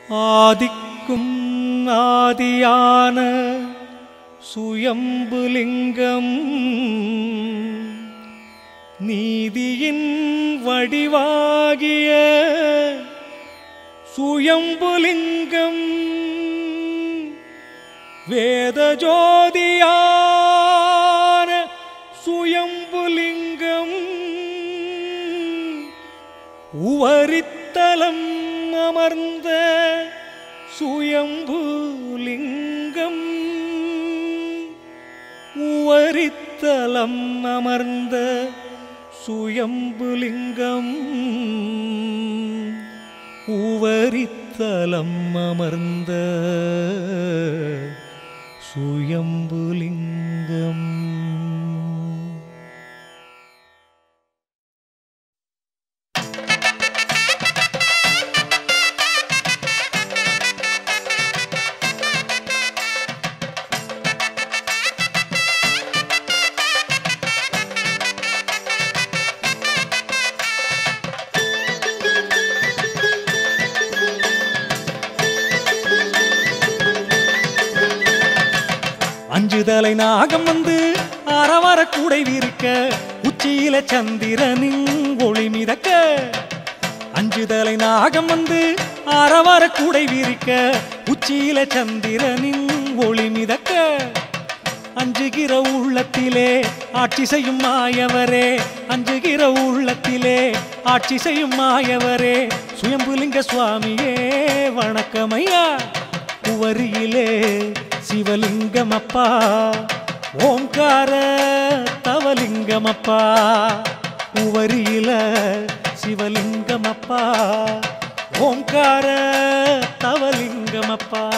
ஆதிக்கும் ஆதியான சுயம்புலிங்கம் நீதியின் வடிவாகிய சுயம்புலிங்கம் வேதஜோதியான சுயம்புலிங்கம் உவரித்தலம் அமர்ந்த சுயம்புலிங்கம் உவரித்தலம் அமர்ந்த சுயம்புலிங்கம் உவரித்தலம் அமர்ந்த சுயம்புலிங்கம் அஞ்சு தலை நாகம் வந்து அறவர கூடை விரிக்க உச்சியில சந்திரனின் ஒளி மிதக்க அஞ்சு தலை நாகம் வந்து அறவர கூடை விரிக்க உச்சியில சந்திரனின் ஒளி மிதக்க அஞ்சுகிற உள்ளத்திலே ஆட்சி செய்யும் மாயவரே அஞ்சுகிற உள்ளத்திலே ஆட்சி செய்யும் மாயவரே சுயம்புலிங்க சுவாமியே வணக்கமையா உவரியிலே சிவலிங்கமப்பா ஓம்கார தவலிங்கமப்பா உவரியில சிவலிங்கமப்பா ஓம்கார தவலிங்கமப்பா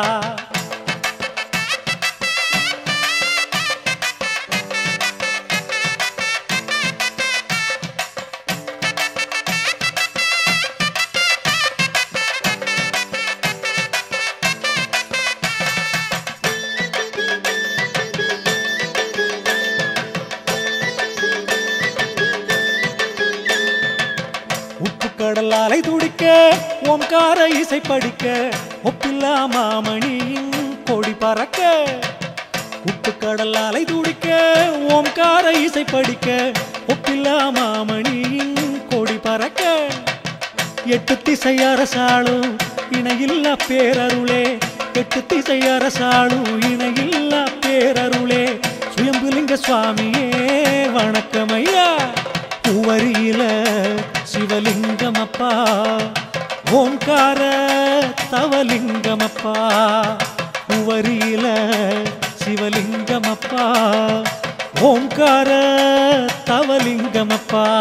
உப்பு கடல் அலை துடிக்க ஓம்கார இசை படிக்க ஒப்பில்லா மாமணியின் கொடி பறக்க உப்பு கடல் அலை துடிக்க ஓம்கார இசை படிக்க ஒப்பில்லா மாமணியின் கொடி பறக்க எட்டு திசை அரசாளும் இணையில்லா பேரருளே எட்டு திசை அரசாளும் இணையில்லா பேரருளே சுயம்புலிங்க சுவாமியே வணக்கம் ஐயா உவரியில சிவலிங்கமப்பா ஓம்கார தவலிங்கமப்பா உவரியில சிவலிங்கமப்பா ஓம்கார தவலிங்கமப்பா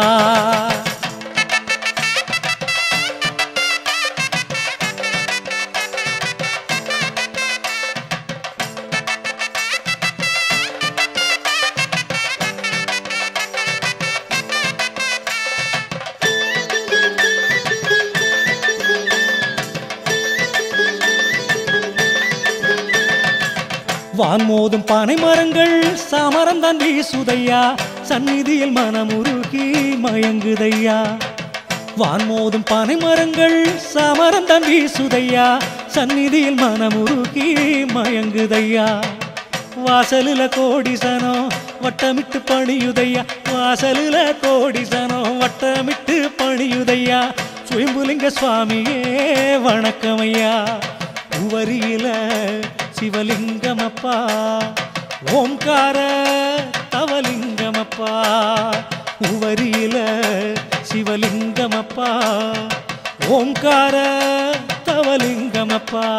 வான்மோதும் பனை மரங்கள் சாமரந்தான் வீசுதையா சந்நிதியில் மனமுருகி மயங்குதையா வான்மோதும் பனை மரங்கள் சாமரந்தான் வீசுதையா சந்நிதியில் மனமுருகி மயங்குதையா வாசலில கோடிசனோ வட்டமிட்டு பணியுதையா வாசலில கோடிசனோ வட்டமிட்டு பணியுதையா சுயம்புலிங்க சுவாமியே வணக்கமையா உவரியில சிவலிங்கமப்பா ஓம்கார தவலிங்கமப்பா உவரியில சிவலிங்கமப்பா ஓம்கார தவலிங்கமப்பா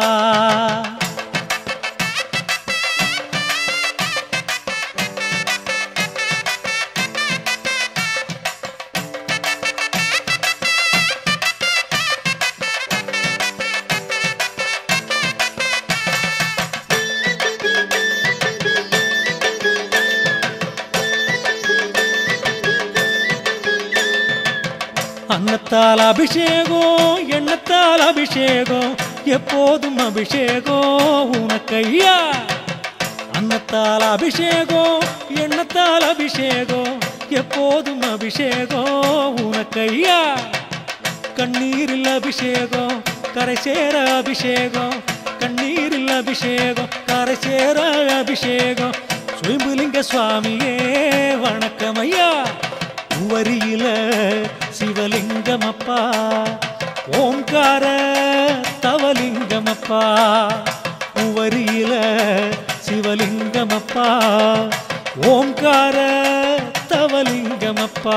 அன்னத்தால் அபிஷேகம் எண்ணத்தால் அபிஷேகம் எப்போதும் அபிஷேகம் உனக்கையா அன்னத்தால் அபிஷேகம் எண்ணத்தால் அபிஷேகம் எப்போதும் அபிஷேகம் உனக்கையா கண்ணீரில் அபிஷேகம் கரை சேர அபிஷேகம் கண்ணீரில் அபிஷேகம் கரை சேர அபிஷேகம் சுயம்புலிங்க சுவாமியே வணக்கம் ஐயா உவரியில சிவலிங்கம் அப்பா ஓம்கார தவலிங்கம் அப்பா உவரியில சிவலிங்கம் அப்பா ஓம்கார தவலிங்கம் அப்பா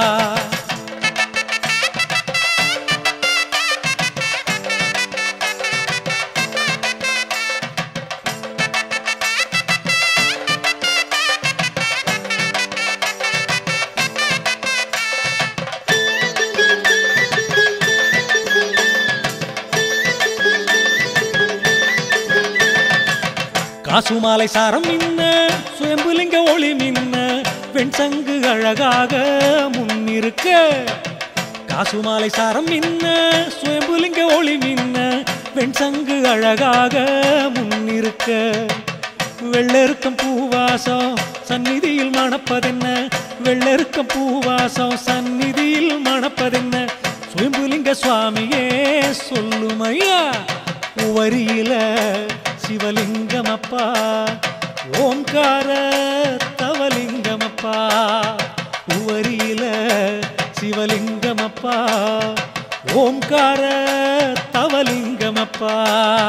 காசுமாலை சாரம் மின்ன சுயம்புலிங்க ஒளி மின்ன வெண்சங்கு அழகாக முன்னிருக்க காசுமாலை சாரம் மின்ன சுயம்புலிங்க ஒளி மின்ன வெண்சங்கு அழகாக முன்னிருக்க வெள்ளெருக்கம் பூவாசம் சந்நிதியில் மணப்பதென்ன வெள்ளெருக்கம் பூவாசம் சந்நிதியில் மணப்பதென்ன சுயம்புலிங்க சுவாமியே சொல்லுமையா உவரியில சிவலிங்கமப்பா ஓம்கார தவலிங்கமப்பா உவரியில சிவலிங்கமப்பா ஓம்கார தவலிங்கமப்பா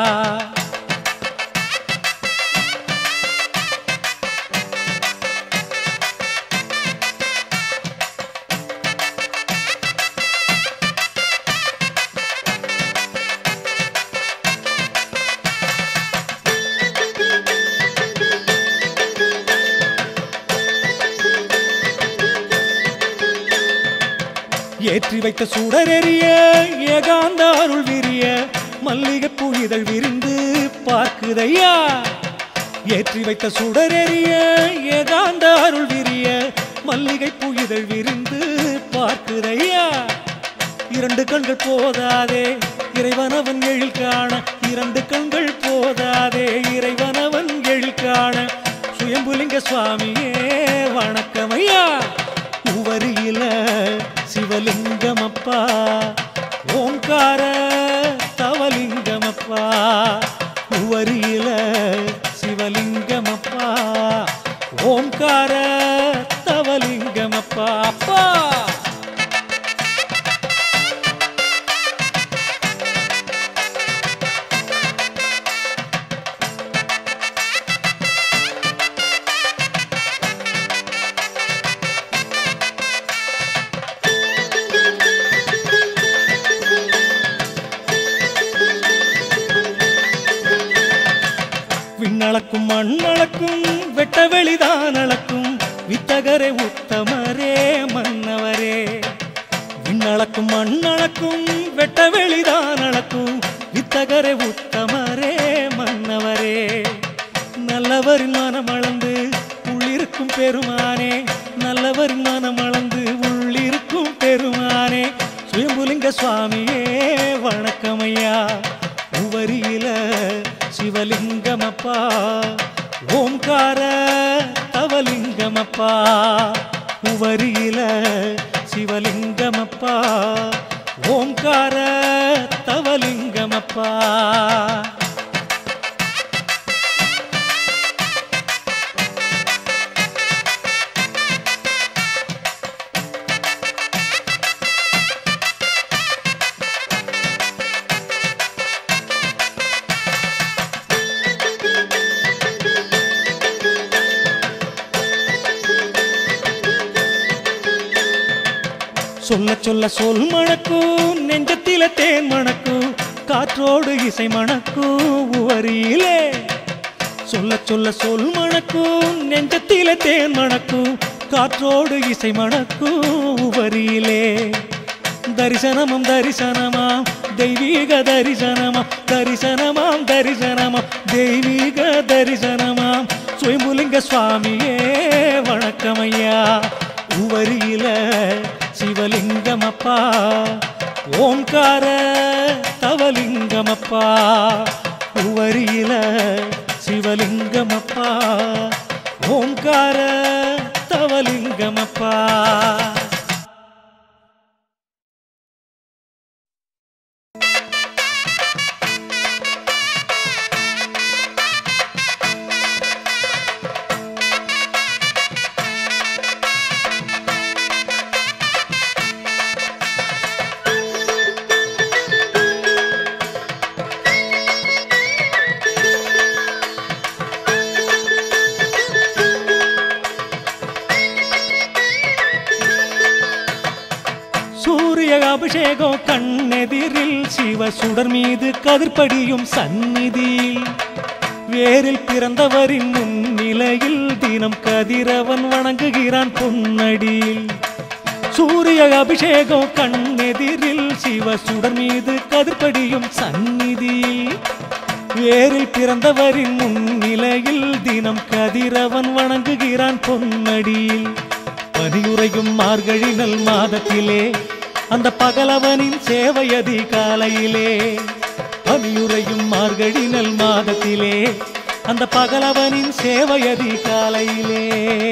ஏற்றி வைத்த சுடரெறிய ஏகாந்த அருள் விரிய மல்லிகை புகிதழ் விரிந்து பார்க்குதையா ஏற்றி வைத்த சுடரெறிய ஏகாந்த அருள் விரிய மல்லிகை புகிதழ் விரிந்து பார்க்குதையா இரண்டு கண்கள் போதாதே இறைவனவன் எழில் காண இரண்டு கண்கள் போதாதே இறைவனவன் எழில் காண சுயம்புலிங்க சுவாமியே வணக்கமையா உவரியில சிவலிங்கமப்பா ஓம்கார தவலிங்கமப்பா உவரியில சிவலிங்கமப்பா ஓம்கார தவலிங்கமப்பா அப்பா விண்ணளக்கும் மண்ணளக்கும் வெட்ட வெளிதான் அளக்கும் வித்தகரே உத்தமரே மன்னவரே விண்ணளக்கும் மண்ணளக்கும் வெட்ட வெளிதான் அளக்கும் வித்தகரே உத்தமரே மன்னவரே நல்லவரின் மனம் அளந்து உள்ளிருக்கும் பெருமானே நல்லவரின் மனம் அளந்து உள்ளிருக்கும் பெருமானே சுயம்புலிங்க சுவாமியே வணக்கமையா உவரியில சிவலிங்கமப்பா ஓம்கார தவலிங்கமப்பா உவரியில சிவலிங்கமப்பா ஓம்கார தவலிங்கமப்பா சொல்ல சொல்ல சொல் மணக்கும் நெஞ்சத்தில தேன் மணக்கும் காற்றோடு இசை மணக்கும் உவரியிலே சொல்ல சொல்ல சொல் மணக்கும் நெஞ்சத்தில தேன் மணக்கும் காற்றோடு இசை மணக்கும் உவரியிலே தரிசனமும் தரிசனமாம் தெய்வீக தரிசனமாம் தரிசனமாம் தரிசனமாம் தெய்வீக தரிசனமாம் சுயம்புலிங்க சுவாமியே வணக்கமையா உவரியில சிவலிங்கமப்பா ஓம்கார தவலிங்கமப்பா உவரியில சிவலிங்கமப்பா ஓம்கார தவலிங்கமப்பா சூரிய அபிஷேகம் கண்ணெதிரில் சிவ சுடர் மீது கதிர்படியும் சந்நிதியில் வேரில் பிறந்தவரின் முன்னிலையில் தினம் கதிரவன் வணங்குகிறான் பொன்னடியில் சூரிய அபிஷேகம் கண்ணெதிரில் சிவ சுடர் மீது கதிர்படியும் சந்நிதியில் வேரில் பிறந்தவரின் முன்னிலையில் தினம் கதிரவன் வணங்குகிறான் பொன்னடியில் பனியுறையும் மார்கழி நல் மாதத்திலே அந்த பகலவனின் சேவை அதிகாலையிலே பனியுறையும் மார்கழி நல் மாதத்திலே அந்த பகலவனின் சேவை அதிகாலையிலே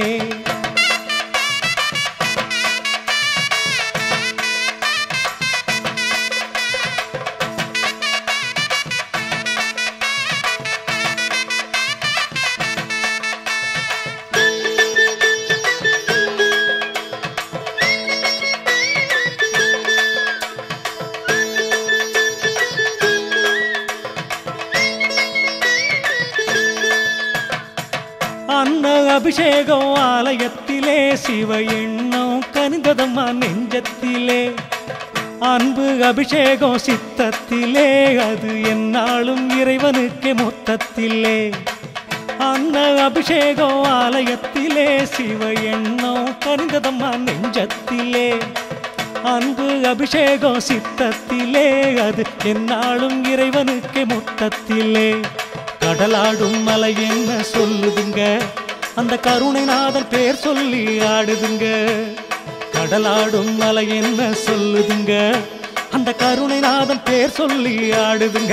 அன்ன அபிஷேகம் ஆலயத்திலே சிவ எண்ணம் கனிந்ததம்மா நெஞ்சத்திலே அன்பு அபிஷேகம் சித்தத்திலே அது என்னாலும் இறைவனுக்கு மொத்தத்திலே அன்ன அபிஷேகம் ஆலயத்திலே சிவ எண்ணம் கனிந்ததம்மா நெஞ்சத்திலே அன்பு அபிஷேகம் சித்தத்திலே அது என்னாலும் இறைவனுக்கு மொத்தத்திலே கடலாடும் மலை என்ன சொல்லுதுங்க அந்த கருணைநாதன் பேர் சொல்லி ஆடுதுங்க கடலாடும் மலை என்ன சொல்லுதுங்க அந்த கருணைநாதன் பேர் சொல்லி ஆடுதுங்க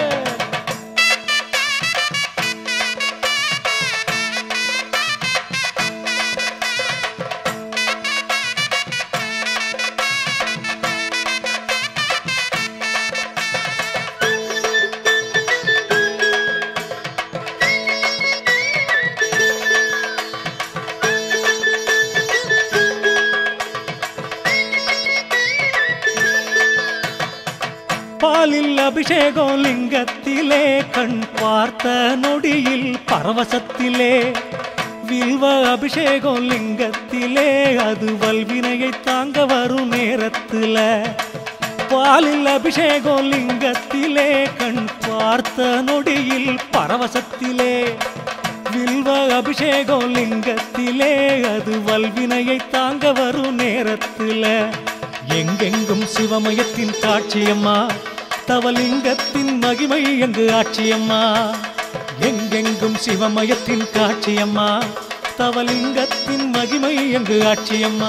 பாலில் அபிஷேகம் லிங்கத்திலே கண் பார்த்த நொடியில் பரவசத்திலே வில்வ அபிஷேகம் லிங்கத்திலே அது வல்வினையை தாங்க வரும் நேரத்துல பாலில் அபிஷேகம் லிங்கத்திலே கண் பார்த்த நொடியில் பரவசத்திலே வில்வ அபிஷேகம் லிங்கத்திலே அது வல்வினையை தாங்க வரும் நேரத்துல எங்கெங்கும் சிவமயத்தின் காட்சியம்மா தவலிங்கத்தின் மகிமை எங்கு ஆட்சியம்மா எங்கெங்கும் சிவமயத்தின் காட்சியம்மா தவலிங்கத்தின் மகிமை எங்கு ஆட்சியம்மா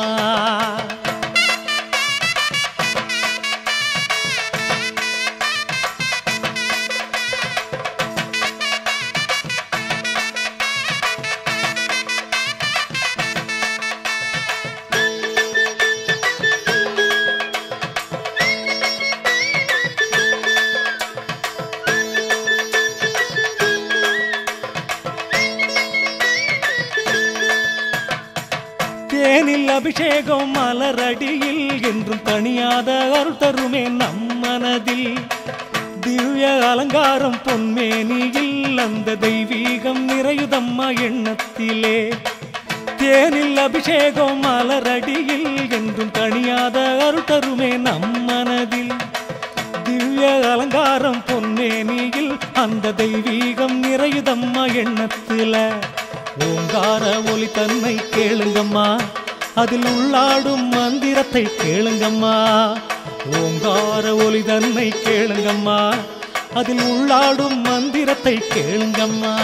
தேனில் அபிஷேகம் மலரடியில் என்றும் தணியாத அருள் தருமே நம் மனதில் திவ்ய அலங்காரம் பொன்மேனியில் அந்த தெய்வீகம் நிறையுதம்மா எண்ணத்திலே தேனில் அபிஷேகம் மலரடியில் என்றும் தணியாத அருள் தருமே நம் மனதில் திவ்ய அலங்காரம் பொன்னேனியில் அந்த தெய்வீகம் நிறையுதம்மா எண்ணத்துல ஓங்கார ஒலி தன்னை கேளுங்கம்மா அதில் உள்ளாடும் மந்திரத்தை கேளுங்கம்மா ஓங்கார ஒலி தன்னை கேளுங்கம்மா அதில் உள்ளாடும் மந்திரத்தை கேளுங்கம்மா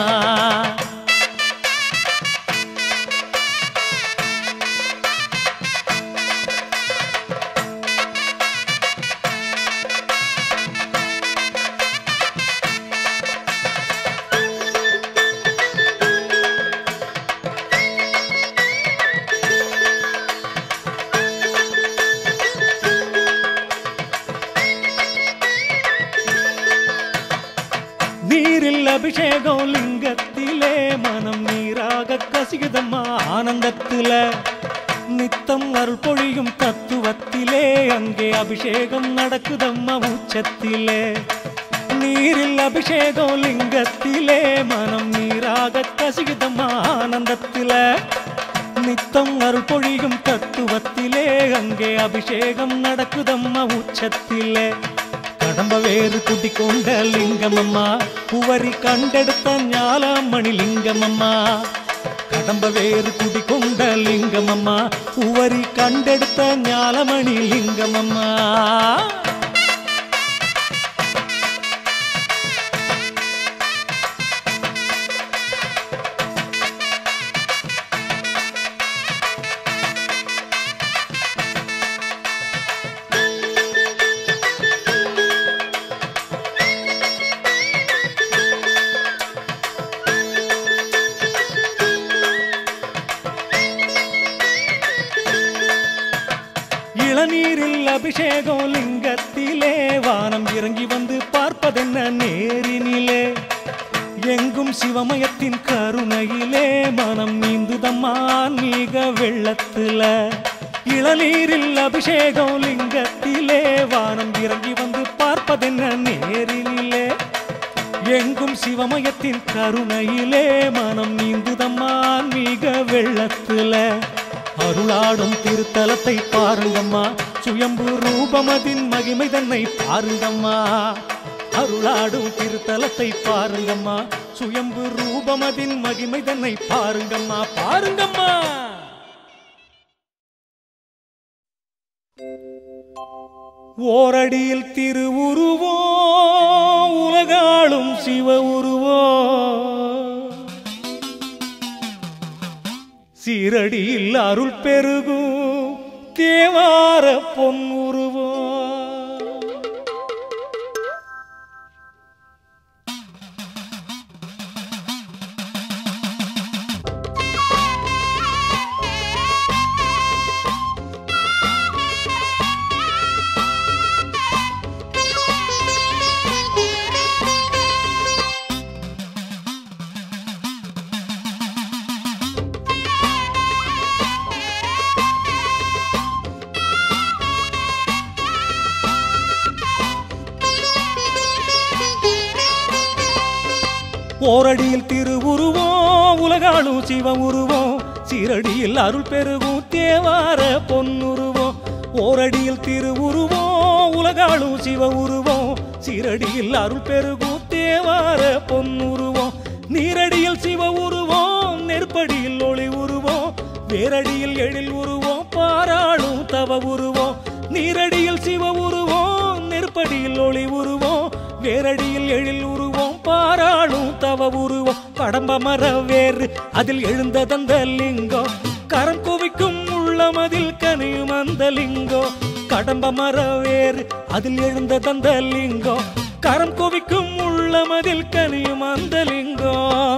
நீரில் அபிஷேகம் லிங்கத்திலே மனம் நீராக கசிகுதம்மா ஆனந்தத்தில நித்தம் அருள் பொழியும் தத்துவத்திலே அங்கே அபிஷேகம் நடக்குதம்மா உச்சத்திலே நீரில் அபிஷேகம் லிங்கத்திலே மனம் நீராக கசிகுதம்மா ஆனந்தத்தில நித்தம் அருள் பொழியும் தத்துவத்திலே அங்கே அபிஷேகம் நடக்குதம்மா உச்சத்திலே கடம்ப வேறு குட்டி கொண்ட லிங்கமம்மா புவரி கண்டெடுத்த ஞாலமணி லிங்கமம்மா கடம்ப வேறு குடி கொண்ட லிங்கமம்மா உவரி கண்டெடுத்த ஞாலமணி லிங்கமம்மா இளநீரில் அபிஷேகம் லிங்கத்திலே வானம் இறங்கி வந்து பார்ப்பதென்ன நேரினிலே எங்கும் சிவமயத்தின் கருணையிலே மனம் நீந்துதம்மா ஆன்மீக வெள்ளத்துல இளநீரில் அபிஷேகம் லிங்கத்திலே வானம் இறங்கி வந்து பார்ப்பதென்ன நேரினிலே எங்கும் சிவமயத்தின் கருணையிலே மனம் நீந்துதம்மா ஆன்மீக வெள்ளத்துல அருளாடும் திருத்தலத்தை பாருங்கம்மா சுயம்பு ரூபமதின் மகிமை தன்னை பாருங்கம்மா அருளாடும் திருத்தலத்தை பாருங்கம்மா சுயம்பு ரூபமதின் மகிமை தன்னை பாருங்கம்மா பாருங்கம்மா ஓரடியில் திருவுருவோ உலகாளும் சிவ உருவோ சீரடியில் அருள் பெருகும் தேவார பொன்னுருவோ ஓரடியில் திருவுருவோ உலகாளும் சிவ உருவோ சீரடியில் அருள் பெருகும் தேவார பொன்னுருவோ ஓரடியில் திருவுருவோ உலகாளும் சிவ உருவோ சீரடியில் அருள் பெருகும் தேவார பொன்னுருவோ நீரடியில் சிவ உருவோ நெற்படியில் ஒளி உருவோ வேரடியில் எழில் உருவோ பாராளும் தவ உருவோ நீரடியில் சிவ உருவோ நெற்படியில் ஒளி உருவோ வேரடியில் எழில் உருவோம் பாராளும் தவ உருவோம் கடம்ப மர வேறு அதில் எழுந்த தந்த லிங்கோ கரம் குவிக்கும் உள்ளமதில் கனியும் அந்த லிங்கோ கடம்ப மர வேறு அதில் எழுந்த தந்த லிங்கோ கரம் குவிக்கும் உள்ளமதில் கனியும் அந்த லிங்கோ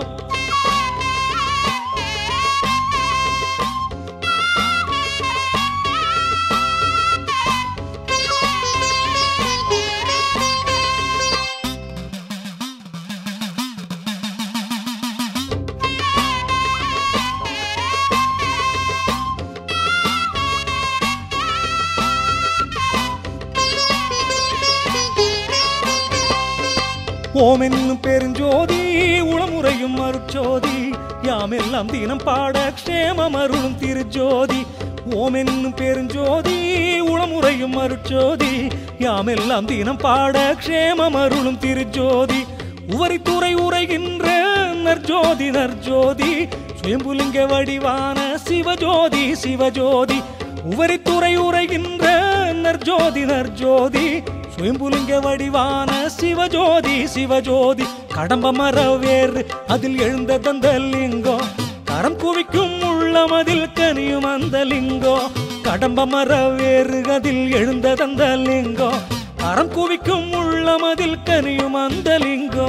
ஓம் என்னும் பெருஞ்சோதி உளமுறையும் அருட்சோதி யாமெல்லாம் தினம் பாட க்ஷேமம் அருளும் திருஜோதி ஓம் என்னும் பெருஞ்சோதி உளமுறையும் அருட்சோதி யாமெல்லாம் தினம் பாட க்ஷேமம் அருளும் திருஜோதி உவரித்துறை உரைகின்ற நற்ஜோதி நற்ஜோதி சுயம்புலிங்க வடிவான சிவஜோதி சிவஜோதி உவரித்துறை உரைகின்ற நற்ஜோதி நற்ஜோதி சுயம்புலிங்க வடிவான சிவஜோதி சிவஜோதி கடம்ப மர வேறு அதில் எழுந்த தந்த லிங்கோ கரம் குவிக்கும் உள்ளமதில் கனியும் அந்த லிங்கோ கடம்ப மர வேறு அதில் எழுந்த தந்த லிங்கோ கரம் குவிக்கும் உள்ளமதில் கனியும் அந்த லிங்கோ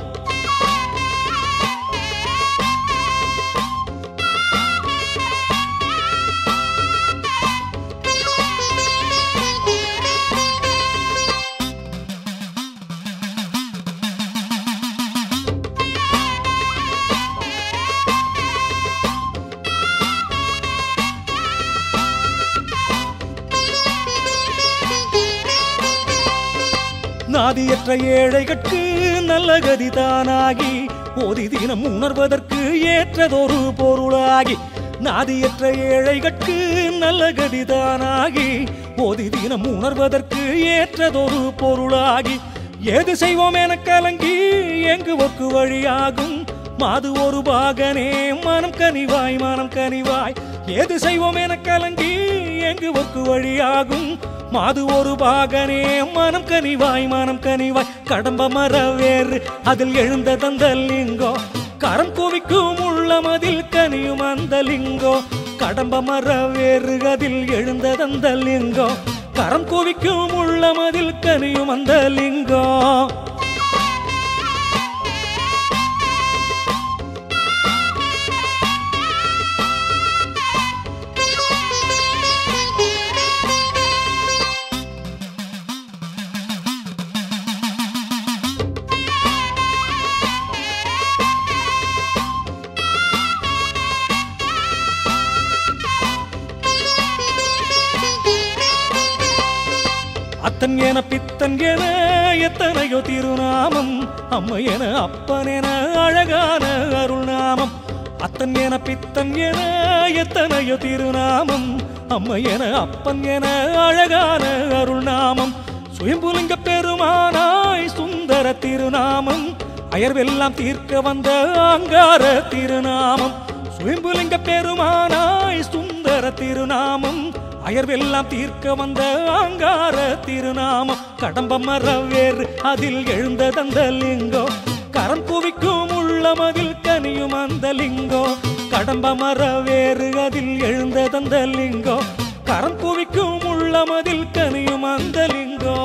நாதியற்ற ஏழைகட்கு நல்ல கதிதானாகி ஓதி தினம் உணர்வதற்கு ஏற்றதொரு பொருளாகி நாதியற்ற ஏழைகட்கு நல்ல கதிதானாகி போதி தினம் உணர்வதற்கு ஏற்றதொரு பொருளாகி ஏது செய்வோம் என கலங்கி எங்குவோக்கு வழியாகும் மாது ஒரு பாகனே மனம் கனிவாய் மனம் கனிவாய் ஏது செய்வோம் என கலங்கி எங்குவோக்கு வழியாகும் மாது ஒரு பாகனே மனம் கனிவாய் மனம் கனிவாய் கடம்ப மர வேறு அதில் எழுந்த தந்தலிங்கோ கரம் குவிக்கும் உள்ளமதில் கனியும் அந்த லிங்கோ கடம்ப மர வேறு அதில் எழுந்த தந்தலிங்கோ கரம் குவிக்கும் உள்ளமதில் கனியும் அந்த லிங்கோ அத்தன் என பித்தன் என எத்தனையோ திருநாமம் அம்மை என அப்பன் என அழகான அருள்நாமம் அத்தன் என பித்தன் என எத்தனையோ திருநாமம் அம்மை என அப்பன் என அழகான அருள்நாமம் சுயம்புலிங்க பெருமானாய் சுந்தர திருநாமம் அயர்வெல்லாம் தீர்க்க வந்த அங்கார திருநாமம் சுயம்புலிங்க பெருமானாய் சுந்தர திருநாமம் அயர்வெல்லாம் தீர்க்க வந்த ஆங்கார திருநாமம் கடம்ப மரவேறு அதில் எழுந்த தந்த லிங்கோ கரம் குவிக்கும் உள்ளமதில் கனியும் அந்த லிங்கோ கடம்ப மரவேறு அதில் எழுந்த தந்த லிங்கோ கரம் குவிக்கும் உள்ளமதில் கனியும் அந்த லிங்கோ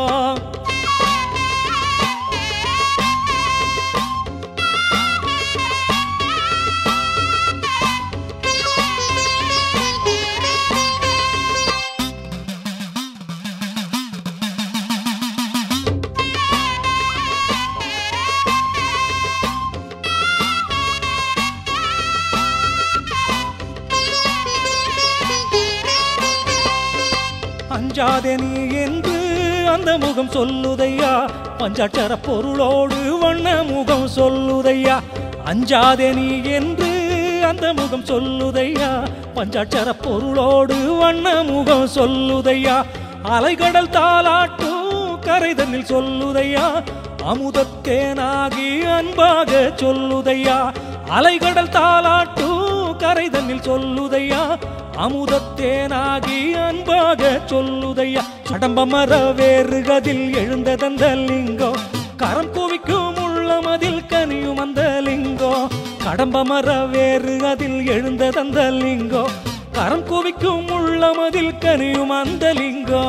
அஞ்சாதே நீ என்று அந்த முகம் சொல்லுதையா பஞ்சாட்சர பொருளோடு வண்ண முகம் சொல்லுதையா அஞ்சாதே நீ என்று அந்த முகம் சொல்லுதையா பஞ்சாட்சர பொருளோடு வண்ண முகம் சொல்லுதையா அலைகடல் தாலாட்டும் கரைதனில் சொல்லுதையா அமுதத்தேனாகி அன்பாக சொல்லுதையா அலைகடல் தாலாட்டும் கரைதனில் சொல்லுதையா அமுதத்தேனாகி அன்பாக சொல்லுதையா கடம்ப மர வேறுகதில் எழுந்த தந்த லிங்கோ கரம் குவிக்கும் உள்ளமதில் கனியும் அந்த லிங்கோ கடம்ப மர வேறு அதில் எழுந்த தந்த லிங்கோ கரம் குவிக்கும் உள்ளமதில் கனியும் அந்த லிங்கோ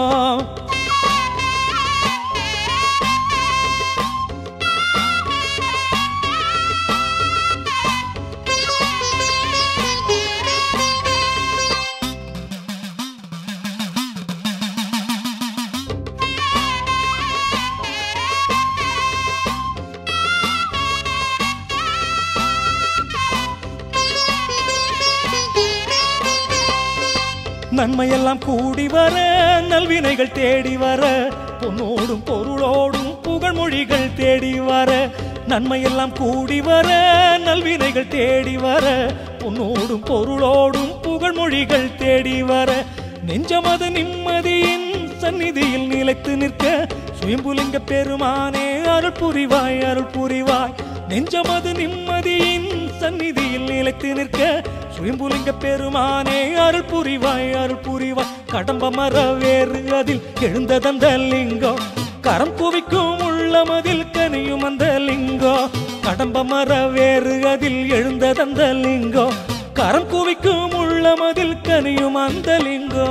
நன்மையெல்லாம் கூடி வர நல்வினைகள் தேடி வர பொன்னோடும் பொருளோடும் புகழ்மொழிகள் தேடி வர நன்மையெல்லாம் கூடி வர நல்வினைகள் தேடி வர பொன்னோடும் பொருளோடும் புகழ்மொழிகள் தேடி வர நெஞ்சமது நிம்மதியின் சந்நிதியில் நிலைத்து நிற்க சுயம்புலிங்க பெருமானே அருள் புரிவாய் அருள் புரிவாய் நெஞ்சமது நிம்மதியின் சந்நிதியில் நிலைத்து நிற்க சுயம்புலிங்க பெருமானே அருள் புரிவாய் அருள் புரிவாய் கடம்ப மர வேறு அதில் எழுந்ததந்த லிங்கோ கரம் குவிக்கும் உள்ளமதில் கனியும் அந்த லிங்கோ கடம்ப மர வேறு அதில் எழுந்ததந்த லிங்கோ கரம் குவிக்கும் உள்ளமதில் கனியும் அந்த லிங்கோ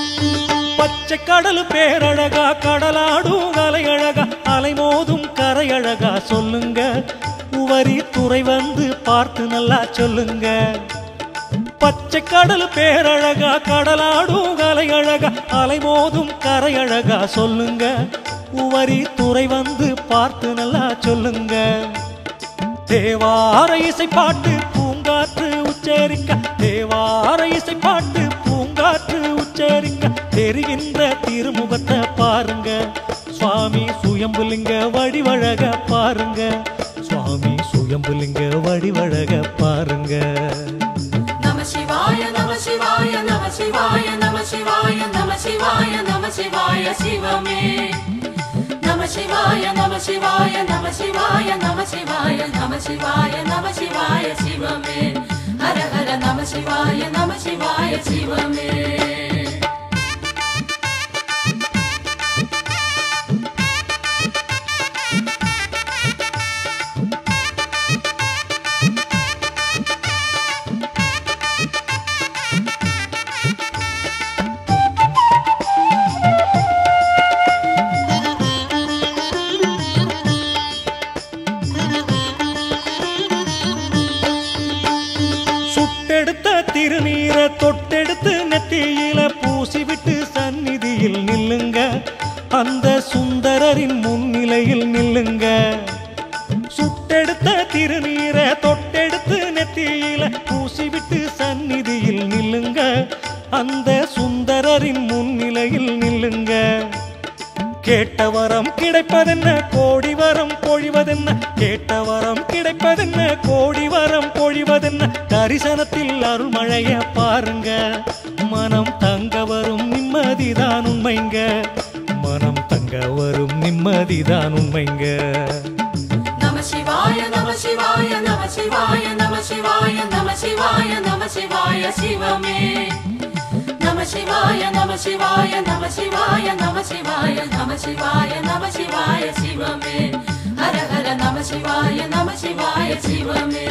பச்சை கடல் பேரழகா கடலாடும் அலை அழகா அலை மோதும் கரை கரையழகா சொல்லுங்க உவரி துறை வந்து பார்த்து நல்லா சொல்லுங்க பச்சை கடல் பேரழகா கடலாடும் கலையழகா அலைமோதும் கரையழகா சொல்லுங்க உவரி துறை வந்து பார்த்து நல்லா சொல்லுங்க தேவார இசை பாட்டு பூங்காற்று உச்சரிக்க தேவார இசை பாட்டு பூங்காற்று உச்சரிக்க தெரிகின்ற திருமுகத்தை பாருங்க சுவாமி சுயம்புலிங்க வடிவழக பாருங்க சுவாமி சுயம்புலிங்க வடிவழக பாருங்க நம சிவாய நம சிவாய நம சிவாய நம சிவாய நம சிவாய நம சிவாய சிவமே நம சிவாய நம சிவாய நம சிவாய நம சிவாய நம சிவாய நம சிவாய சிவமே ஹர ஹர நம சிவாய நம சிவாய சிவமே சுட்டெடுத்த திருநீரை தொட்டெடுத்து நெத்தியில பூசிவிட்டு சந்நிதியில் நில்லுங்க அந்த சுந்தரரின் முன்னிலையில் நில்லுங்க சுட்டெடுத்த திருநீரை தொட்டெடுத்து நெத்தியில பூசிவிட்டு சந்நிதியில் நில்லுங்க அந்த சுந்தரரின் முன்னிலையில் நில்லுங்க கேட்ட வரம் கிடைப்பதென்ன கோடி வரம் பொழிவதென்ன கேட்ட வரம் கிடைப்பதென்ன கோடி வரம் பொழிவதென்ன தரிசனத்தில் அருள்மழைய பாருங்க மனம் தங்க வரும் நிம்மதிதான் உண்மைங்க மனம் தங்க வரும் நிம்மதிதான் உண்மைங்க நம சிவாய நம சிவாய நம சிவாய நம சிவாய நம சிவாய நம சிவாய சிவமே நம சிவாய நம சிவாய நம சிவாய நம சிவாய நம சிவாய நம சிவாய சிவமே ஹர ஹர நம சிவாய நம சிவாய சிவமே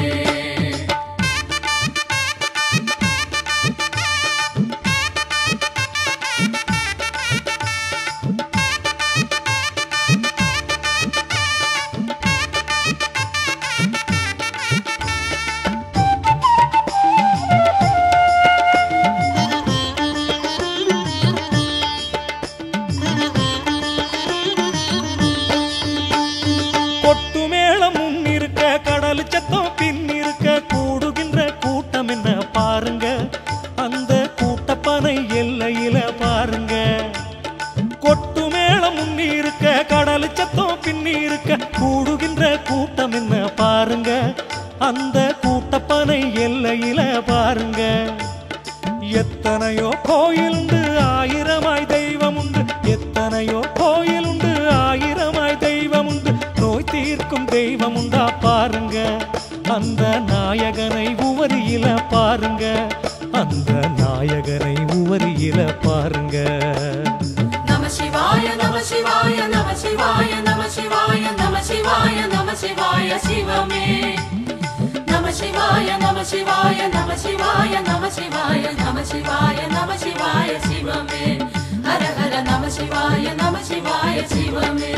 கொட்டு மேளம் முன்னிருக்க கடல் சத்தம் பின்னிருக்க கூடுகின்ற கூட்டம் என்ன பாருங்க அந்த கூட்டப்பனை எல்லையில பாருங்க கொட்டு மேளம் முன்னிருக்க கடல் சத்தம் பின்னிருக்க கூடுகின்ற கூட்டம் என்ன பாருங்க அந்த கூட்டப்பனை எல்லையில பாருங்க எத்தனையோ கோயில் உண்டு ஆயிரமாய் தெய்வம் உண்டு எத்தனையோ கோயில் உண்டு ஆயிரமாய் தெய்வம் உண்டு நோய் தீர்க்கும் தெய்வம் உண்டா பாருங்க அந்த நாயகனை உவரியில பாருங்க அந்த நாயகனை உவரியில பாருங்க நம சிவாய நம சிவாய நம சிவாய நம சிவாய நம சிவாய நம சிவாய சிவமே நம சிவாய நம சிவாய நம சிவாய நம சிவாய நம சிவாய நம சிவாய சிவமே ஹர ஹர நம சிவாய நம சிவாய சிவமே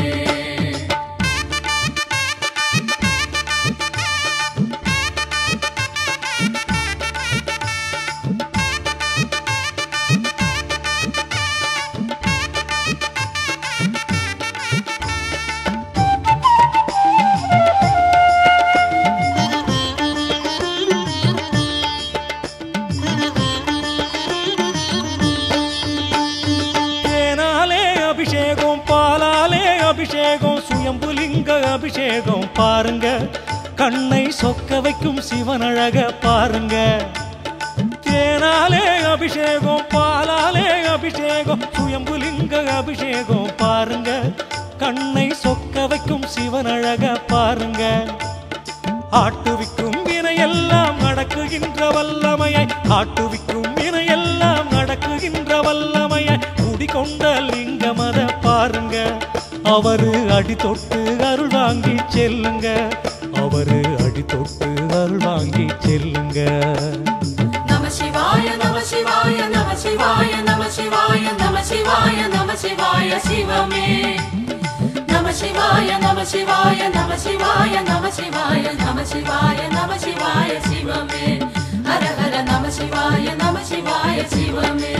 தேனாலே அபிஷேகம் பாலாலே அபிஷேகம் சுயம்புலிங்க அபிஷேகம் பாருங்க கண்ணை சொக்க வைக்கும் சிவனழக பாருங்க தேனாலே அபிஷேகம் பாலாலே அபிஷேகம் சுயம்புலிங்க அபிஷேகம் பாருங்க கண்ணை சொக்க வைக்கும் சிவனழக பாருங்க ஆட்டுவிக்கும் வினையெல்லாம் நடக்குகின்ற வல்லமையை ஆட்டுவிக்கும் வினையெல்லாம் நடக்குகின்ற வல்லமையை குடிகொண்ட லிங்கமத பாருங்க அவரு அடி தொட்டு அருள் வாங்கி செல்லுங்க அவரு அடி தொட்டு அருள் வாங்கி செல்லுங்க நம சிவாய நம சிவாய நம சிவாய நம சிவாய நம சிவாய நம சிவாய சிவமே நம சிவாய நம சிவாய நம சிவாய நம சிவாய நம சிவாய நம சிவாய சிவமே ஹர ஹர நம சிவாய நம சிவாய சிவமே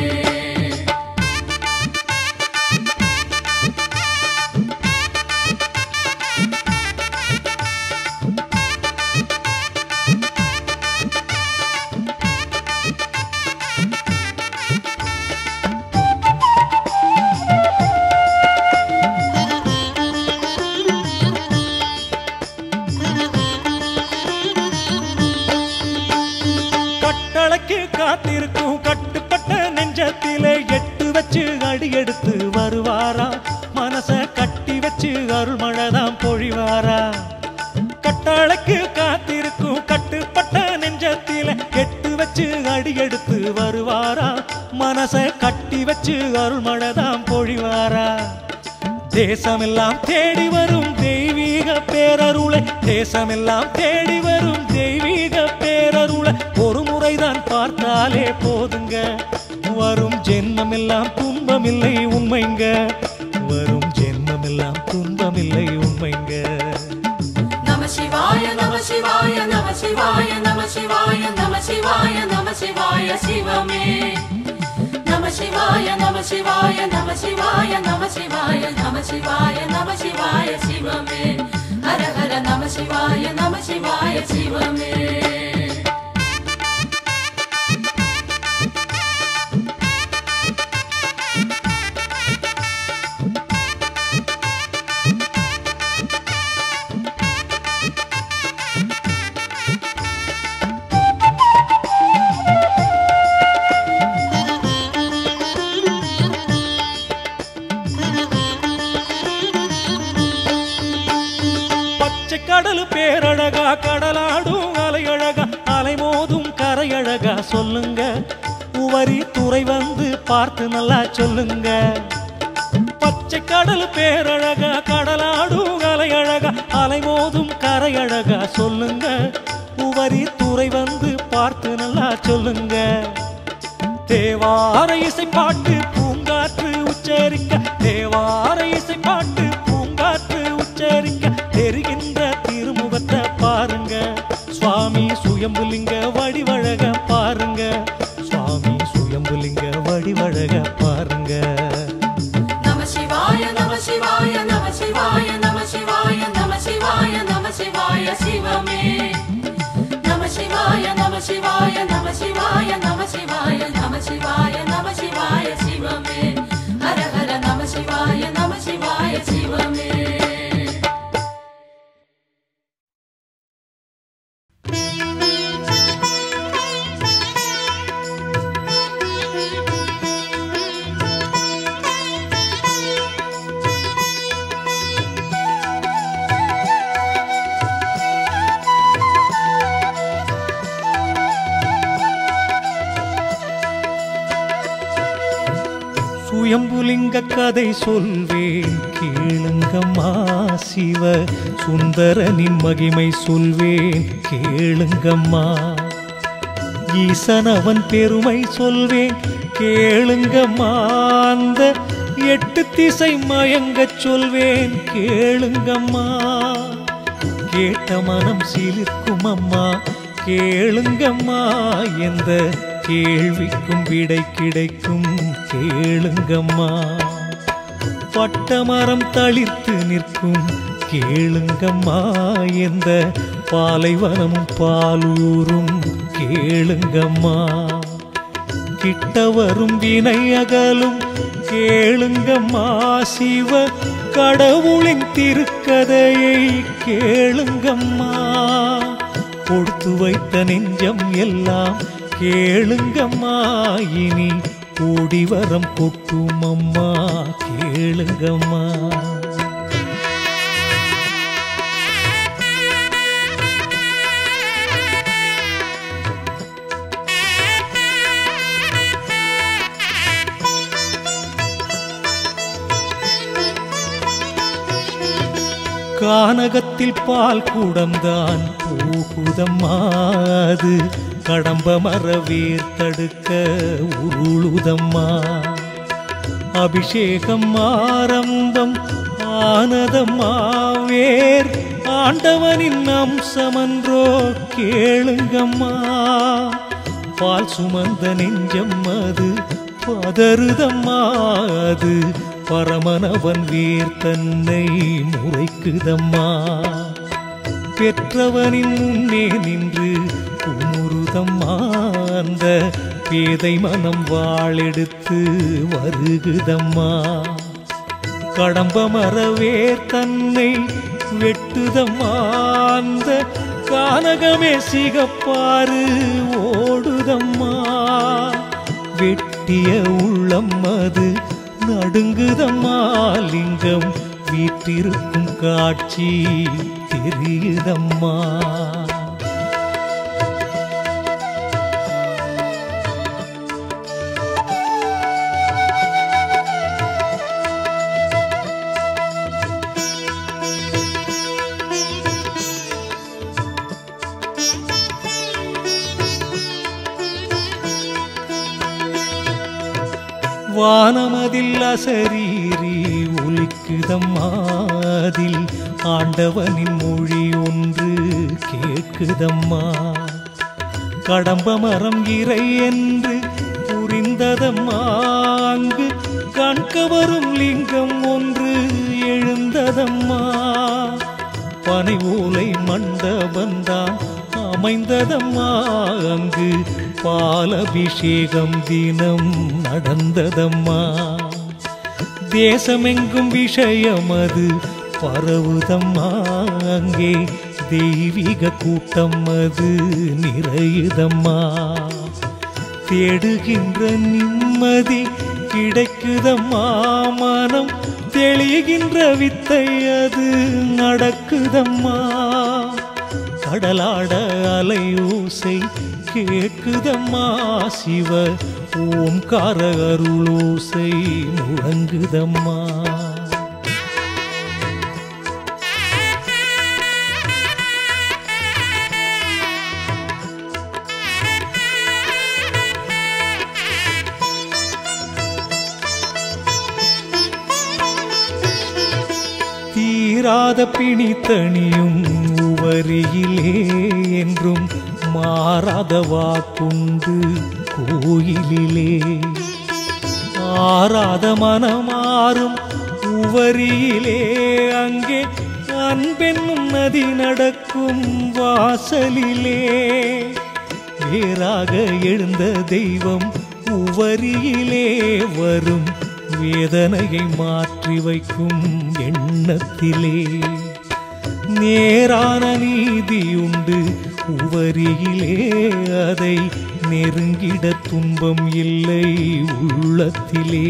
கட்டளைக்கு காத்திருக்கும் கட்டுப்பட்ட நெஞ்சத்திலே எட்டு வச்சு அடி எடுத்து வருவாரா மனச கட்டி வச்சு அருள்மழைதான் பொழிவாரா கட்டளைக்கு காத்திருக்கும் கட்டுப்பட்ட நெஞ்சத்திலே எட்டு வச்சு அடி எடுத்து வருவாரா மனச கட்டி வச்சு அருள்மழைதான் பொழிவாரா தேசமெல்லாம் தேடி வரும் தெய்வீக பேரருளை தேசமெல்லாம் தேடி வரும் தெய்வீக பேரருளை ஒரு முறைதான் பார்த்தாலே போதுங்க வரும் ஜென்மமெல்லாம் துன்பமில்லை உண்மைங்க வரும் ஜென்மமெல்லாம் துன்பமில்லை உண்மைங்க நம சிவாய நம சிவாய நம சிவாய நம சிவாய நம சிவாய நம சிவாய சிவமே நம சிவாய நம சிவாய நம சிவாய நம சிவாய நம சிவாய நம சிவாய சிவமே ஹர ஹர நம சிவாய நம சிவாய சிவமே பச்சை கடல் பேரழகா கடலாடும் அலையழகா அலைமோதும் கரையழகா சொல்லுங்க உவரி துறை வந்து பார்த்து நல்லா சொல்லுங்க பச்சை கடல் பேரழகா கடலாடும் அலையழகா அலைமோதும் கரையழகா சொல்லுங்க உவரி துறை வந்து பார்த்து நல்லா சொல்லுங்க தேவார இசை பாட்டு பூங்காற்று உச்சரிக்க தேவார இசை பாட்டு பூங்காற்று உச்சரிக்க தெரிகின்ற திருமுகத்தை பாருங்க சுவாமி சுயம்புலிங்க வடிவழக பாருங்க சுவாமி சுயம்புலிங்க வடிவழக பாருங்க நம சிவாய நம சிவாய நம சிவாய நம சிவாய நம சிவாய நம சிவாய சிவமே நம சிவாய நம சிவாய நம சிவாய நம சிவாய நம சிவாய நம சிவாய சிவமே ஹர ஹர நம சிவாய நம சிவாய சிவமே சுயம்புலிங்க கதை சொல்வேன் கேளுங்கம்மா சிவ சுந்தரனின் மகிமை சொல்வேன் கேளுங்கம்மா ஈசனவன் பெருமை சொல்வேன் கேளுங்கம்மா அந்த எட்டு திசை மயங்கச் சொல்வேன் கேளுங்கம்மா கேட்ட மனம் சிலிர்க்கும் அம்மா கேளுங்கம்மா எந்த கேள்விக்கும் விடை கிடைக்கும் கேளுங்கம்மா பட்டமரம் தளிர்த்து நிற்கும் கேளுங்கம்மா எந்த பாலைவனமும் பாலூரும் கேளுங்கம்மா கிட்ட வரும் வினை அகலும் கேளுங்கம்மா சிவ கடவுளின் திருக்கதையை கேளுங்கம்மா கொடுத்து வைத்த நெஞ்சம் எல்லாம் கேளுங்கம்மா இனி கூடி வரம் கொட்டும் அம்மா கேளுங்கம்மா கானகத்தில் பால் கூடம்தான் போகுதம்மா அது கடம்ப மர வேர் தடுக்க உருளுதம்மா அபிஷேகம் ஆரம்பம் ஆனதம்மா வேர் ஆண்டவனின் அம்சமன்றோ கேளுங்கம்மா பால் சுமந்த நெஞ்சம் அது பதறுதம்மா அது பரமனவன் வேர் தன்னை முறைக்குதம்மா பெற்றவனின் முன்னே நின்று குமுறுதம்மா அந்த பேதை மனம் வாளெடுத்து வருகுதம்மா கடம்ப மரவேர் தன்னை வெட்டுதம்மா அந்த கானகமே சிகப்பாறு ஓடுதம்மா வெட்டிய உள்ளம் அது நடுங்குதம்மா லிங்கம் வீற்றிருக்கும் காட்சி தெரியுதம்மா வானமதில் அசரீரி ஒலிக்குதம்மாதில் ஆண்டவனின் மொழி ஒன்று கேட்குதம்மா கடம்ப மரம் இறை என்று புரிந்ததம்மா அங்கு கண்கவரும் லிங்கம் ஒன்று எழுந்ததம்மா பனை ஓலை மண்டபந்தான் அமைந்ததம்மா அங்கு பாலபிஷேகம் தினம் நடந்ததம்மா தேசமெங்கும் விஷயம் அது பரவுதம்மா அங்கே தெய்வீக கூட்டம் அது நிறையுதம்மா தேடுகின்ற நிம்மதி கிடைக்குதம்மா மனம் தெளிகின்ற வித்தை அது நடக்குதம்மா கடலாட அலையோசை கேட்குதம்மா சிவ ஓம்கார அருளோசை முழங்குதம்மா தீராத பிணி தணியும் உவரியிலே என்றும் மாறாத வாக்குண்டு கோயிலிலே ஆறாத மனமாறும் உவரியிலே அங்கே அன்பென்னும் நதி நடக்கும் வாசலிலே வேறாக எழுந்த தெய்வம் உவரியிலே வரும் வேதனையை மாற்றி வைக்கும் எண்ணத்திலே நேரான நீதியுண்டு உவரியிலே அதை நெருங்கிட துன்பம் இல்லை உள்ளத்திலே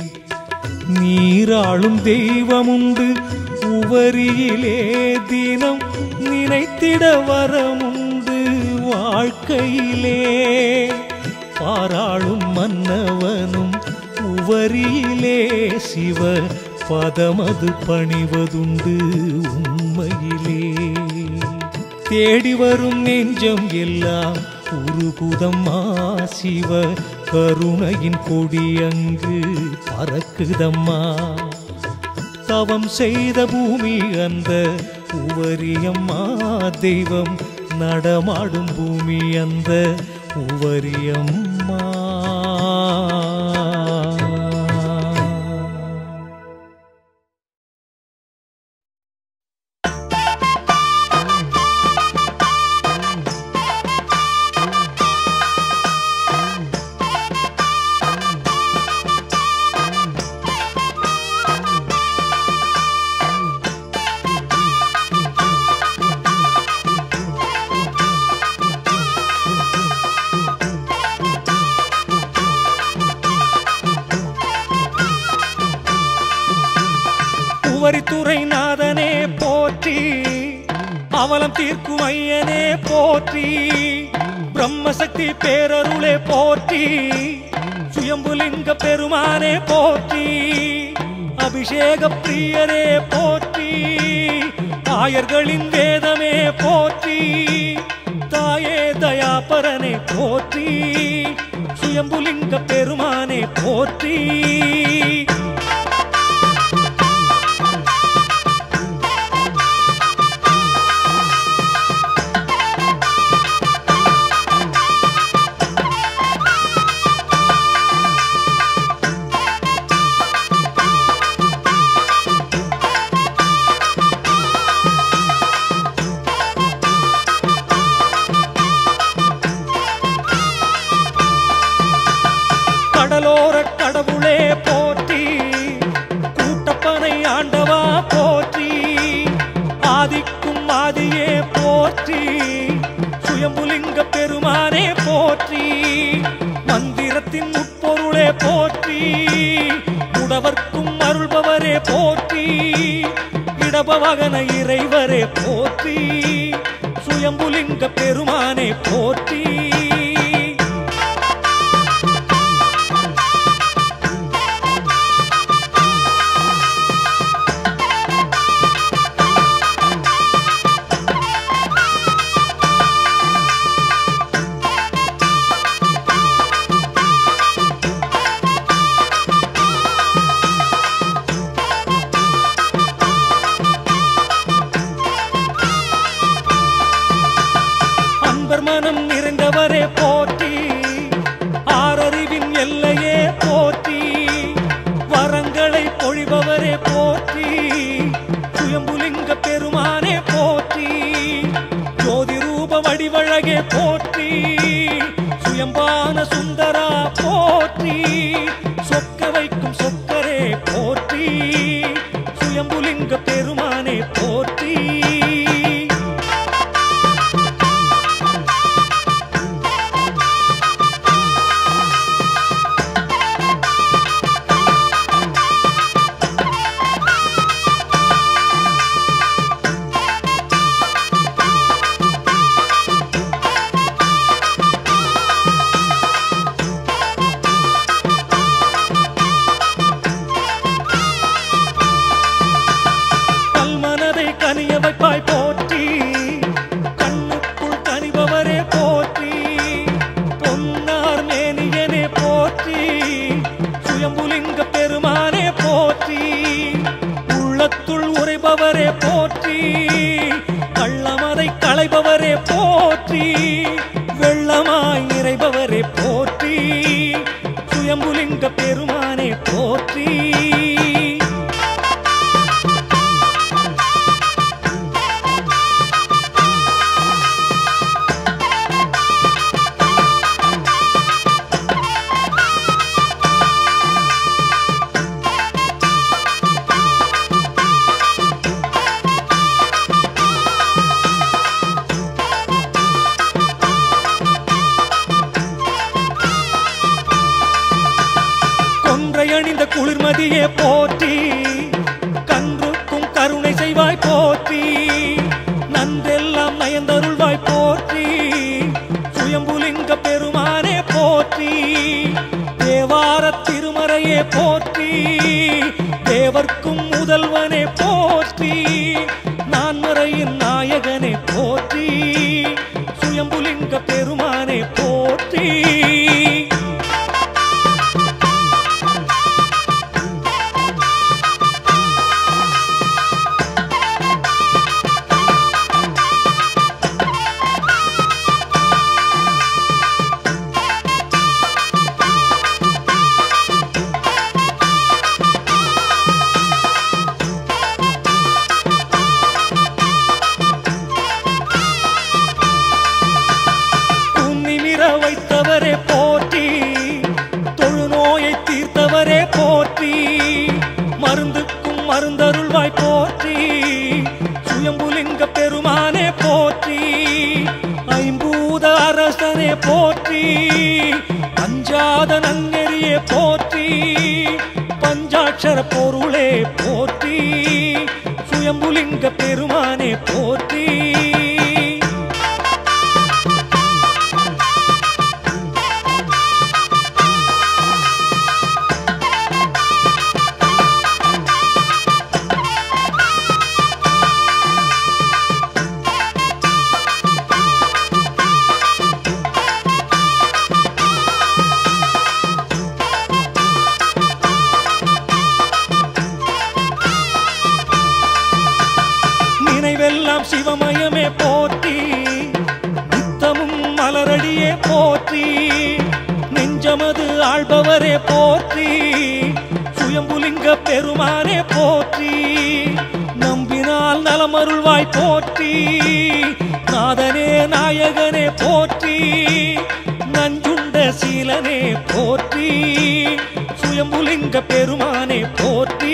நீராளும் தெய்வமுண்டு உவரியிலே தினம் நினைத்திட வரமுண்டு வாழ்க்கையிலே பாராளும் மன்னவனும் உவரியிலே சிவ பதமது பணிவதுண்டு உண்மையிலே தேடி வரும் நெஞ்சம் எல்லாம் உருகுதம்மா சிவ கருணையின் கொடி அங்கு பறக்குதம்மா தவம் செய்த பூமி அந்த உவரியம்மா தெய்வம் நடமாடும் பூமி அந்த உவரியம்மா உவரித்துறை நாதனே போற்றி அவலம் தீர்க்கும் ஐயனே போற்றி பிரம்மசக்தி பேரருளே போற்றி சுயம்புலிங்க பெருமானே போற்றி அபிஷேக பிரியரே போற்றி ஆயர்களின் வேதமே போற்றி தாயே தயாபரனே போற்றி சுயம்புலிங்க பெருமானே போற்றி கடலோர கடவுளே போற்றி கூட்டப்பனை ஆண்டவா போற்றி ஆதிக்கும் ஆதியே போற்றி சுயம்புலிங்க பெருமானே போற்றி மந்திரத்தின் உட்பொருளே போற்றி உடவர்க்கும் அருள்பவரே போற்றி இடபவகன இறைவரே போற்றி சுயம்புலிங்க பெருமானே போற்றி அன்பர் மனம் நிறைந்தவரே போற்றி ஆறறிவின் எல்லையே போற்றி வரங்களை பொழிபவரே போற்றி சுயம்புலிங்க பெருமானே போற்றி ஜோதி ரூப வடிவழகே போற்றி சுயம்பான சுந்தரா போற்றி சொக்க வைக்கும் சொக்கரே போற்றி சுயம்புலிங்க பெருமானே போற்றி கல்மனதை கனிய வைப்பாய் போற்றி கண்ணுக்குள் கனிபவரே போற்றி பொன்னார் மேனியனே போற்றி சுயம்புலிங்க பெருமானே போற்றி உள்ளத்துள் உரைபவரே போற்றி கள்ளமதை களைபவரே போற்றி வெள்ளமாய் நிறைபவரே போற்றி சுயம்புலிங்க பெருமானே போற்றி கொன்றை அணிந்த குளிர்மதியே போற்றி கன்றுக்கும் கருணை செய்வாய் போற்றி நன்றெல்லாம் நயந்தருள்வாய் போற்றி சுயம்புலிங்க பெருமானே போற்றி தேவார திருமறையே போற்றி தேவர்க்கும் முதல்வனே போற்றி நான்மறையின் நாயகனே போற்றி சுயம்புலிங்க பெருமானே போற்றி உன்னிமிர வைத்தவரே போற்றி தொழுநோயை தீர்த்தவரே போற்றி மருந்துக்கும் மருந்தருள்வாய் போற்றி சுயம்புலிங்க பெருமானே போற்றி ஐம்பூத அரசனே போற்றி அஞ்சாத நன்னெறியே போற்றி பஞ்சாட்சர பொருளே போற்றி சுயம்புலிங்க பெருமானே போற்றி நினைவெல்லாம் சிவமயமே போற்றி நித்தமும் மலரடியே போற்றி நெஞ்சமது ஆள்பவரே போற்றி சுயம்புலிங்க பெருமானே போற்றி நம்பினால் நலமருள்வாய் போற்றி நாதனே நாயகனே போற்றி நஞ்சுண்ட சீலனே போற்றி சுயம்புலிங்க பெருமானே போற்றி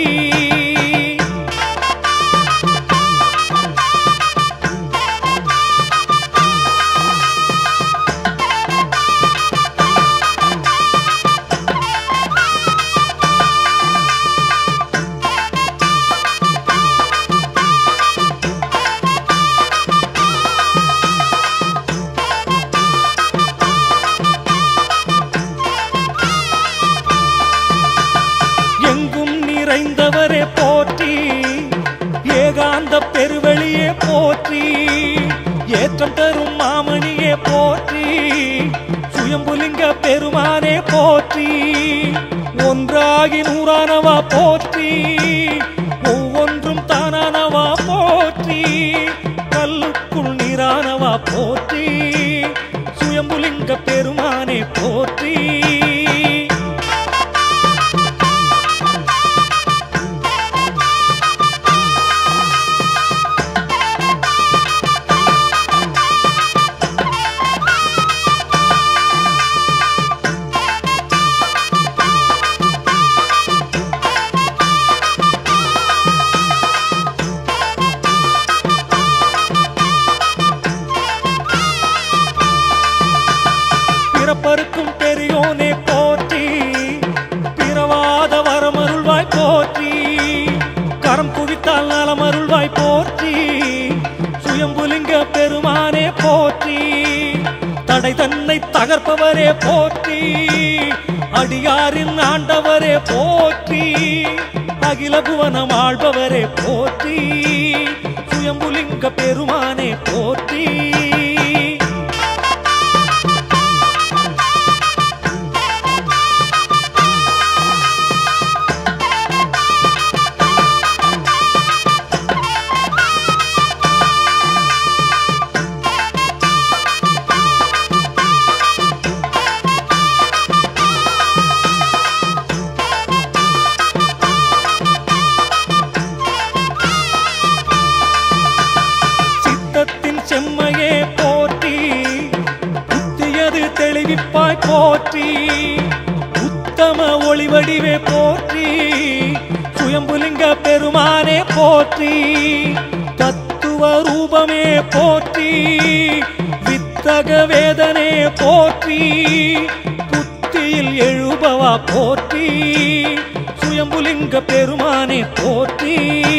எங்கும் நிறைந்தவரே போற்றி ஏகாந்த பெருவெளியே போற்றி ஏற்றம் தரும் மாமணியே போற்றி சுயம்புலிங்க பெருமானே போற்றி ஒன்றாகி நூறானவா போற்றி ஒவ்வொன்றும் தானானவா போற்றி கல்லுக்குள் நீரானவா போற்றி சுயம்புலிங்க பெருமானே போற்றி பிறப்பருக்கும் பெரியோனே போற்றி பிறவாத வரமருள்வாய் போற்றி கரம் குவித்தால் நலமருள்வாய் போற்றி சுயம்புலிங்க பெருமானே போற்றி தடை தன்னை தகர்ப்பவரே போற்றி அடியாரின் ஆண்டவரே போற்றி அகில புவனம் ஆள்பவரே போற்றி சுயம்புலிங்க பெருமானே போற்றி சித்தத்தின் செம்மையே போற்றி புத்தியது தெளிவிப்பாய் போற்றி உத்தம ஒளிவடிவே போற்றி சுயம்புலிங்க பெருமானே போற்றி தத்துவ ரூபமே போற்றி வித்தக வேதனே போற்றி புத்தியில் எழுபவா போற்றி சுயம்புலிங்க பெருமானே போற்றி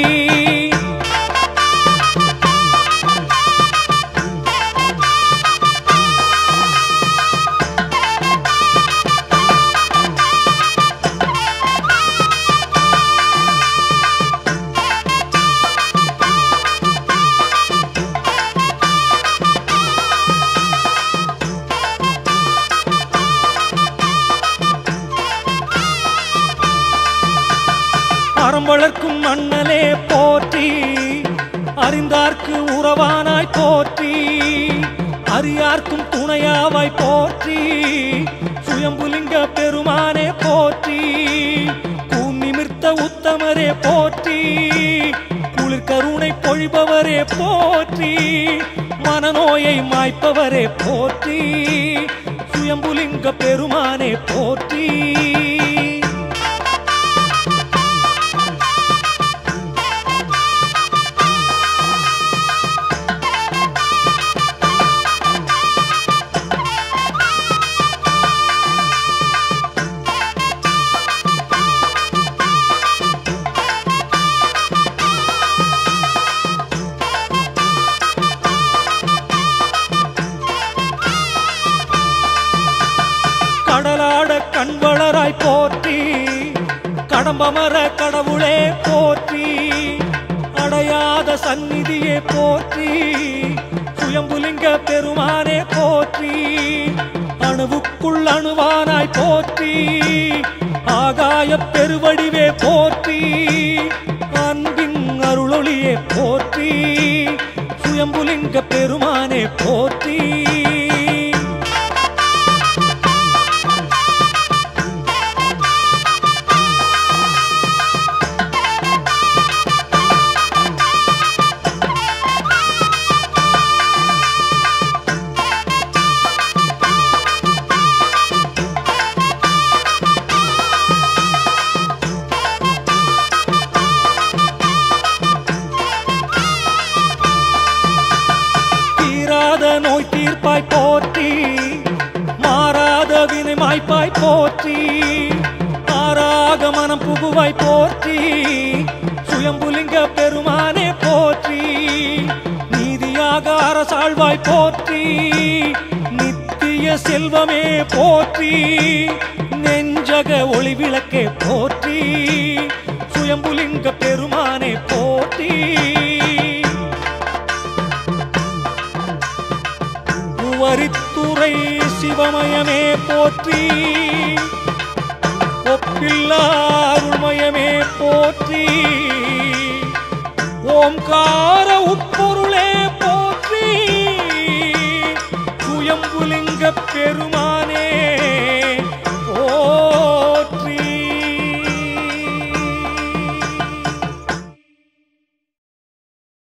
அறம் வளர்க்கும் மண்ணலே போற்றி அறிந்தார்க்கு உறவானாய் போற்றி அறியார்க்கும் துணையாவாய் போற்றி சுயம்புலிங்க பெருமானே போற்றி கூநிமிர்த்த உத்தமரே போற்றி குளிர் கருணை பொழிபவரே போற்றி மனநோயை மாய்ப்பவரே போற்றி சுயம்புலிங்க பெருமானே போற்றி கடலாட கண்வளராய் போற்றி கடம்பமர கடவுளே போற்றி அடையாத சந்நிதியே போற்றி சுயம்புலிங்க பெருமானே போற்றி அணுவுக்குள் அணுவானாய் போற்றி ஆகாய பெருவடிவே போற்றி அன்பின் அருளொளியே போற்றி சுயம்புலிங்க பெருமானே போற்றி அழைப்பாய் போற்றி ஆறாக மனம் புகுவாய் போற்றி சுயம்புலிங்க பெருமானே போற்றி நீதியாக அரசாழ்வாய் போற்றி நித்திய செல்வமே போற்றி நெஞ்சக ஒளி விளக்கே போற்றி சுயம்புலிங்க பெருமானே போற்றி உவரித்துறை சிவமயமே போற்றி ஒப்பில்லா அருள்மயமே போற்றி ஓம்கார உப்ப